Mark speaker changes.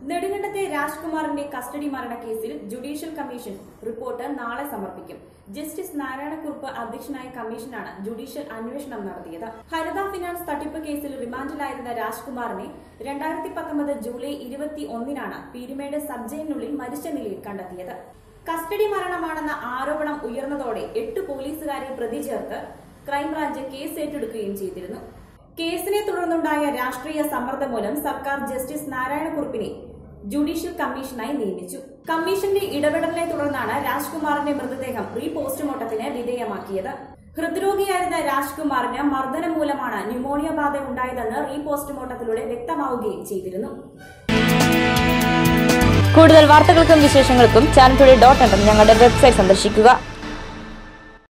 Speaker 1: നെടുങ്കണ്ടത്തെ രാജ്കുമാറിന്റെ കസ്റ്റഡി മരണക്കേസിൽ judicial commission report നാളെ സമർപ്പിക്കും ജസ്റ്റിസ് നാരായണക്കുറുപ്പ് അധ്യക്ഷനായ കമ്മീഷനാണ് ജുഡീഷ്യൽ അന്വേഷണം നടത്തിയത് ഹരിത ഫിനാൻസ് തട്ടിപ്പ് കേസിൽ റിമാൻഡിലായിരുന്ന രാജ്കുമാറിനെ രണ്ടായിരത്തി പത്തൊമ്പത് ജൂലൈ ഇരുപത്തി ഒന്നിനാണ് പീരുമേട് സബ് ജയിലിനുള്ളിൽ മരിച്ച നിലയിൽ കണ്ടെത്തിയത് കസ്റ്റഡി മരണമാണെന്ന ആരോപണം ഉയർന്നതോടെ എട്ട് പോലീസുകാരെ പ്രതി ചേർത്ത് ക്രൈംബ്രാഞ്ച് കേസ് ഏറ്റെടുക്കുകയും ചെയ്തിരുന്നു കേസിനെ തുടർന്നുണ്ടായ രാഷ്ട്രീയ സമ്മർദ്ദം മൂലം സർക്കാർ ജസ്റ്റിസ് നാരായണക്കുറുപ്പിനെ ജുഡീഷ്യൽ കമ്മീഷനായി നിയമിച്ചു കമ്മീഷന്റെ ഇടപെടലിനെ തുടർന്നാണ് രാജ്കുമാറിന്റെ മൃതദേഹം റീ പോസ്റ്റ്മോർട്ടത്തിന് വിധേയമാക്കിയത് ഹൃദ്രോഗിയായിരുന്ന രാജ്കുമാറിന് മർദ്ദനം മൂലമാണ് ന്യൂമോണിയ ബാധ ഉണ്ടായതെന്ന് റീ പോസ്റ്റ്മോർട്ടത്തിലൂടെ വ്യക്തമാവുകയും ചെയ്തിരുന്നു
Speaker 2: കൂടുതൽ വാർത്തകൾക്കും വിശേഷങ്ങൾക്കും ചാനൽ ടുഡേ ഡോട്ട് ഞങ്ങളുടെ വെബ്സൈറ്റ് സന്ദർശിക്കുക